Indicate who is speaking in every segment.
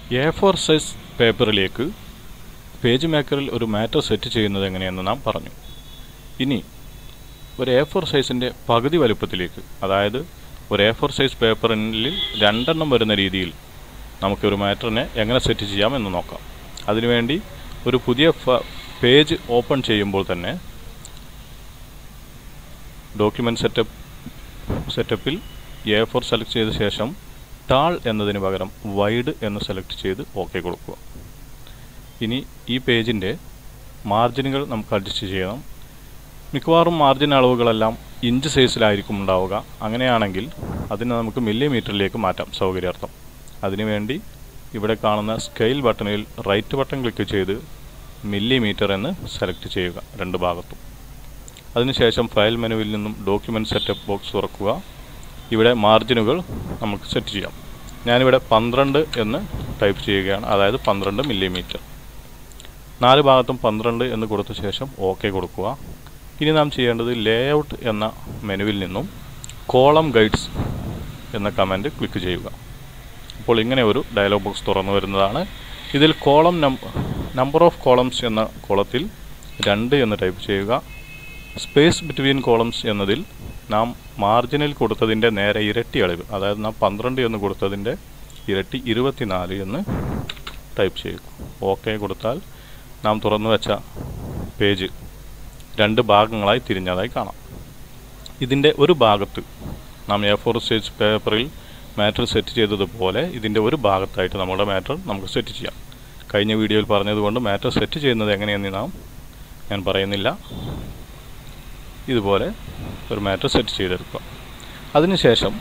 Speaker 1: A four size പേപ്പറിലേക്ക് page മേക്കറിൽ ഒരു മാറ്റർ സെറ്റ് ചെയ്യുന്നത് എങ്ങനെയെന്ന് നാം പറഞ്ഞു ഇനി ഒരു എ ഫോർ സൈസിൻ്റെ പകുതി വലുപ്പത്തിലേക്ക് അതായത് ഒരു എ ഫോർ സൈസ് പേപ്പറിൽ രണ്ടെണ്ണം വരുന്ന രീതിയിൽ നമുക്ക് ഒരു മാറ്ററിനെ എങ്ങനെ സെറ്റ് ചെയ്യാം എന്ന് നോക്കാം അതിനുവേണ്ടി ഒരു പുതിയ പേജ് ഓപ്പൺ ചെയ്യുമ്പോൾ തന്നെ ഡോക്യുമെൻറ്റ് സെറ്റപ്പ് സെറ്റപ്പിൽ എ ഫോർ സെലക്ട് ചെയ്ത ശേഷം ടാൾ എന്നതിന് പകരം വൈഡ് എന്ന് സെലക്ട് ചെയ്ത് ഓക്കെ കൊടുക്കുക ഇനി ഈ പേജിൻ്റെ മാർജിനുകൾ നമുക്ക് അഡ്ജസ്റ്റ് ചെയ്യണം മിക്കവാറും മാർജിൻ അളവുകളെല്ലാം ഇഞ്ച് സൈസിലായിരിക്കും ഉണ്ടാവുക അങ്ങനെയാണെങ്കിൽ അതിനെ നമുക്ക് മില്ലിമീറ്ററിലേക്ക് മാറ്റാം സൗകര്യാർത്ഥം അതിനുവേണ്ടി ഇവിടെ കാണുന്ന സ്കെയിൽ ബട്ടണിൽ റൈറ്റ് ബട്ടൺ ക്ലിക്ക് ചെയ്ത് മില്ലിമീറ്റർ എന്ന് സെലക്ട് ചെയ്യുക രണ്ട് ഭാഗത്തും അതിനുശേഷം ഫയൽ മെനുവിൽ നിന്നും ഡോക്യുമെൻറ്റ് സെറ്റപ്പ് ബോക്സ് തുറക്കുക ഇവിടെ മാർജിനുകൾ നമുക്ക് സെറ്റ് ചെയ്യാം ഞാനിവിടെ പന്ത്രണ്ട് എന്ന് ടൈപ്പ് ചെയ്യുകയാണ് അതായത് പന്ത്രണ്ട് മില്ലിമീറ്റർ നാല് ഭാഗത്തും പന്ത്രണ്ട് എന്ന് കൊടുത്ത ശേഷം ഓക്കെ കൊടുക്കുക ഇനി നാം ചെയ്യേണ്ടത് ലേഔട്ട് എന്ന മെനുവിൽ നിന്നും കോളം ഗൈഡ്സ് എന്ന കമൻറ്റ് ക്ലിക്ക് ചെയ്യുക അപ്പോൾ ഇങ്ങനെ ഒരു ഡയലോഗ് ബോക്സ് തുറന്നു വരുന്നതാണ് ഇതിൽ കോളം നമ്പർ ഓഫ് കോളംസ് എന്ന കോളത്തിൽ രണ്ട് എന്ന് ടൈപ്പ് ചെയ്യുക സ്പേസ് ബിറ്റ്വീൻ കോളംസ് എന്നതിൽ നാം മാർജിനിൽ കൊടുത്തതിൻ്റെ നേരെ ഇരട്ടി അളവ് അതായത് നാം പന്ത്രണ്ട് എന്ന് കൊടുത്തതിൻ്റെ ഇരട്ടി ഇരുപത്തിനാല് എന്ന് ടൈപ്പ് ചെയ്യുക ഓക്കെ കൊടുത്താൽ നാം തുറന്നു വെച്ച പേജ് രണ്ട് ഭാഗങ്ങളായി തിരിഞ്ഞതായി കാണാം ഇതിൻ്റെ ഒരു ഭാഗത്ത് നാം എ ഫോർ സൈസ് പേപ്പറിൽ മാറ്റർ സെറ്റ് ചെയ്തതുപോലെ ഇതിൻ്റെ ഒരു ഭാഗത്തായിട്ട് നമ്മുടെ മാറ്റർ നമുക്ക് സെറ്റ് ചെയ്യാം കഴിഞ്ഞ വീഡിയോയിൽ പറഞ്ഞതുകൊണ്ട് മാറ്റർ സെറ്റ് ചെയ്യുന്നത് എങ്ങനെയെന്ന് നാം ഞാൻ പറയുന്നില്ല ഇതുപോലെ ഒരു മാറ്റർ സെറ്റ് ചെയ്തെടുക്കുക അതിനുശേഷം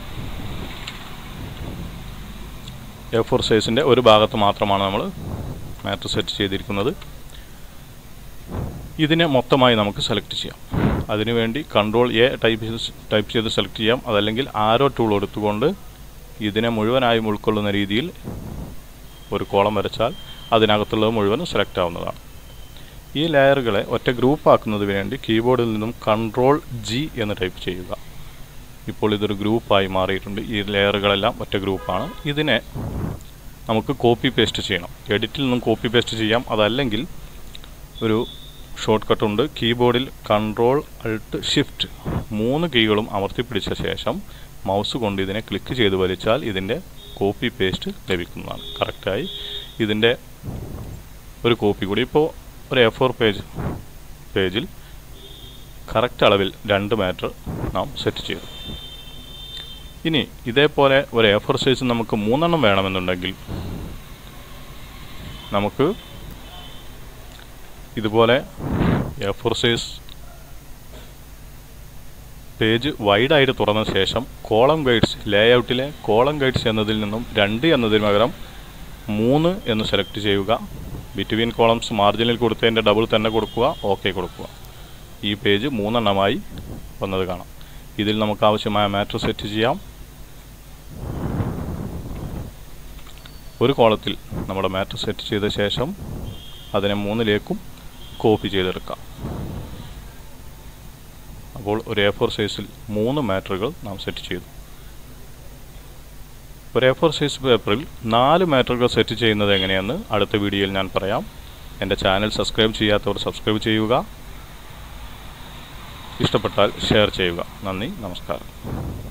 Speaker 1: എ ഫോർ സൈസിൻ്റെ ഒരു ഭാഗത്ത് മാത്രമാണ് നമ്മൾ മാറ്റർ സെറ്റ് ചെയ്തിരിക്കുന്നത് ഇതിനെ മൊത്തമായി നമുക്ക് സെലക്ട് ചെയ്യാം അതിനുവേണ്ടി കൺട്രോൾ എ ടൈപ്പ് ചെയ്ത് ടൈപ്പ് ചെയ്ത് സെലക്ട് ചെയ്യാം അതല്ലെങ്കിൽ ആരോ ടൂൾ എടുത്തുകൊണ്ട് ഇതിനെ മുഴുവനായും ഉൾക്കൊള്ളുന്ന രീതിയിൽ ഒരു കോളം വരച്ചാൽ അതിനകത്തുള്ളത് മുഴുവനും സെലക്ട് ആവുന്നതാണ് ഈ ലെയറുകളെ ഒറ്റ ഗ്രൂപ്പ് ആക്കുന്നതിന് വേണ്ടി കീബോർഡിൽ നിന്നും കൺട്രോൾ ജി എന്ന് ടൈപ്പ് ചെയ്യുക ഇപ്പോൾ ഇതൊരു ഗ്രൂപ്പായി മാറിയിട്ടുണ്ട് ഈ ലെയറുകളെല്ലാം ഒറ്റ ഗ്രൂപ്പാണ് ഇതിനെ നമുക്ക് കോപ്പി പേസ്റ്റ് ചെയ്യണം എഡിറ്റിൽ നിന്നും കോപ്പി പേസ്റ്റ് ചെയ്യാം അതല്ലെങ്കിൽ ഒരു ഷോർട്ട് കട്ട് ഉണ്ട് കീബോർഡിൽ കൺട്രോൾ അൾട്ട് ഷിഫ്റ്റ് മൂന്ന് കീകളും അമർത്തി പിടിച്ച ശേഷം മൗസ് കൊണ്ട് ഇതിനെ ക്ലിക്ക് ചെയ്ത് വലിച്ചാൽ ഇതിൻ്റെ കോപ്പി പേസ്റ്റ് ലഭിക്കുന്നതാണ് കറക്റ്റായി ഇതിൻ്റെ ഒരു കോപ്പി കൂടി ഇപ്പോൾ ഒരു എ ഫോർ പേജ് പേജിൽ കറക്റ്റ് അളവിൽ രണ്ട് മാറ്റർ നാം സെറ്റ് ചെയ്തു ഇനി ഇതേപോലെ ഒരു എ ഫോർ സൈസ് നമുക്ക് മൂന്നെണ്ണം വേണമെന്നുണ്ടെങ്കിൽ നമുക്ക് ഇതുപോലെ എ ഫോർ സൈസ് പേജ് വൈഡായിട്ട് തുറന്ന ശേഷം കോളം ഗൈഡ്സ് ലേഔട്ടിലെ കോളം ഗൈഡ്സ് എന്നതിൽ നിന്നും രണ്ട് എന്നതിന് പകരം മൂന്ന് എന്ന് സെലക്ട് ചെയ്യുക ബിറ്റ്വീൻ കോളംസ് മാർജിനിൽ കൊടുത്തതിൻ്റെ ഡബിൾ തന്നെ കൊടുക്കുക ഓക്കെ കൊടുക്കുക ഈ പേജ് മൂന്നെണ്ണമായി വന്നത് കാണാം ഇതിൽ നമുക്ക് ആവശ്യമായ മാറ്റർ സെറ്റ് ചെയ്യാം ഒരു കോളത്തിൽ നമ്മുടെ മാറ്റർ സെറ്റ് ചെയ്ത ശേഷം അതിനെ മൂന്നിലേക്കും കോപ്പി ചെയ്തെടുക്കാം അപ്പോൾ ഒരു എ ഫോർ സൈസിൽ മൂന്ന് മാറ്ററുകൾ നാം സെറ്റ് ചെയ്തു ഒരു എ ഫോർ സൈസ് പേപ്പറിൽ നാല് മാറ്ററുകൾ സെറ്റ് ചെയ്യുന്നത് എങ്ങനെയെന്ന് അടുത്ത വീഡിയോയിൽ ഞാൻ പറയാം എൻ്റെ ചാനൽ സബ്സ്ക്രൈബ് ചെയ്യാത്തവർ സബ്സ്ക്രൈബ് ചെയ്യുക ഇഷ്ടപ്പെട്ടാൽ ഷെയർ ചെയ്യുക നന്ദി നമസ്കാരം